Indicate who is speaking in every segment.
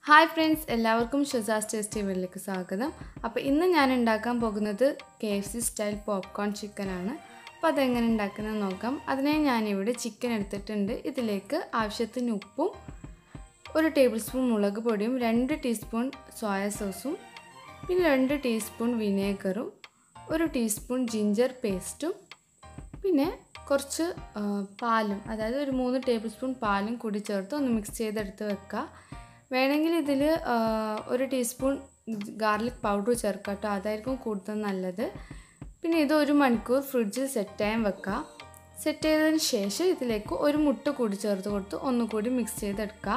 Speaker 1: hi friends എല്ലാവർക്കും ഷുസാസ് tasty വീട്ടിലേക്ക് സ്വാഗതം അപ്പോൾ ഇന്ന് ഞാൻ ഉണ്ടാക്കാൻ പോകുന്നത് K F C style popcorn ചിക്കനാണ് അപ്പോൾ അതെങ്ങനെ ഉണ്ടാക്കുന്നത് നോക്കാം അതിനായി ഞാനിവിടെ ചിക്കൻ എടുത്തിട്ടുണ്ട് ഇതിലേക്ക് ആവശ്യത്തിന് ഉപ്പും ഒരു ടേബിൾ സ്പൂൺ മുളക് പൊടിയും രണ്ട് ടീസ്പൂൺ സോയ സോസും പിന്നെ രണ്ട് ടീസ്പൂൺ വിനേഗറും ഒരു ടീസ്പൂൺ ജിഞ്ചർ പേസ്റ്റും പിന്നെ കുറച്ച് ആ, പാലും അതായത് ഒരു മൂന്ന് ടേബിൾ സ്പൂൺ പാലും കൂടി ചേർത്ത് ഒന്ന് മിക്സ് ചെയ്തെടുത്ത് വെക്കുക വേണമെങ്കിൽ ഇതിൽ ഒരു ടീസ്പൂൺ ഗാർലിക് പൗഡർ ചേർക്കുക കേട്ടോ അതായിരിക്കും കൂടുതൽ നല്ലത് പിന്നെ ഇത് ഒരു മണിക്കൂർ ഫ്രിഡ്ജിൽ സെറ്റ് ചെയ്യാൻ വെക്കുക സെറ്റ് ചെയ്തതിന് ശേഷം ഇതിലേക്ക് ഒരു മുട്ട കൂടി ചേർത്ത് കൊടുത്ത് ഒന്നുകൂടി മിക്സ് ചെയ്തെടുക്കുക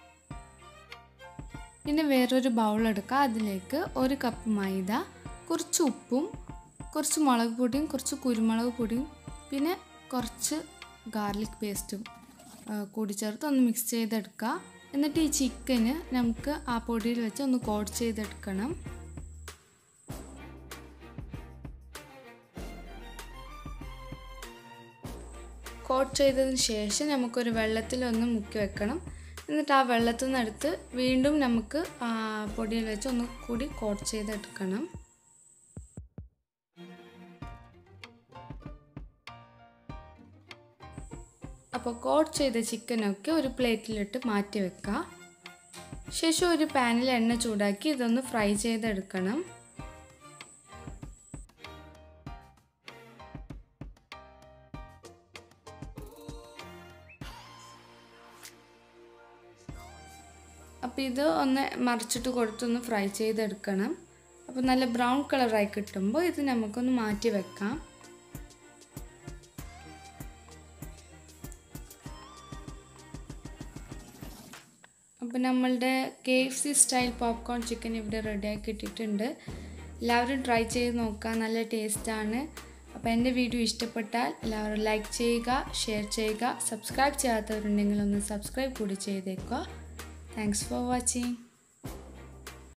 Speaker 1: പിന്നെ വേറൊരു ബൗൾ എടുക്കുക അതിലേക്ക് ഒരു കപ്പ് മൈദ കുറച്ച് ഉപ്പും കുറച്ച് മുളക് പൊടിയും കുറച്ച് കുരുമുളക് പൊടിയും പിന്നെ കുറച്ച് ഗാർലിക് പേസ്റ്റും ആ, കൂടി ചേർത്ത് ഒന്ന് മിക്സ് ചെയ്തെടുക്കുക എന്നിട്ട് ഈ ചിക്കന് നമുക്ക് ആ പൊടിയിൽ വെച്ച് ഒന്ന് കോട്ട് ചെയ്തെടുക്കണം കോട്ട് ചെയ്തതിന് ശേഷം നമുക്കൊരു വെള്ളത്തിലൊന്ന് മുക്കി വെക്കണം എന്നിട്ട് ആ വെള്ളത്തിൽ നിന്ന് എടുത്ത് വീണ്ടും നമുക്ക് ആ പൊടിയിൽ വെച്ച് ഒന്ന് കൂടി കോട്ട് ചെയ്തെടുക്കണം അപ്പോൾ കോട്ട് ചെയ്ത ചിക്കനൊക്കെ ഒരു പ്ലേറ്റിലിട്ട് മാറ്റി വെക്കുക ശേഷം ഒരു പാനിൽ എണ്ണ ചൂടാക്കി ഇതൊന്ന് ഫ്രൈ ചെയ്തെടുക്കണം അപ്പോൾ ഇത് ഒന്ന് മറിച്ചിട്ട് കൊടുത്തൊന്ന് ഫ്രൈ ചെയ്തെടുക്കണം അപ്പോൾ നല്ല ബ്രൗൺ കളറായി കിട്ടുമ്പോൾ ഇത് നമുക്കൊന്ന് മാറ്റി വെക്കാം അപ്പോൾ നമ്മളുടെ K F C style popcorn chicken ഇവിടെ റെഡിയാക്കി ഇട്ടിട്ടുണ്ട് എല്ലാവരും ട്രൈ ചെയ്ത് നോക്കുക നല്ല ടേസ്റ്റാണ് അപ്പോൾ എൻ്റെ വീഡിയോ ഇഷ്ടപ്പെട്ടാൽ എല്ലാവരും ലൈക്ക് ചെയ്യുക ഷെയർ ചെയ്യുക സബ്സ്ക്രൈബ് ചെയ്യാത്തവരുണ്ടെങ്കിൽ ഒന്ന് സബ്സ്ക്രൈബ് കൂടി ചെയ്തേക്കുക താങ്ക്സ് ഫോർ വാച്ചിങ്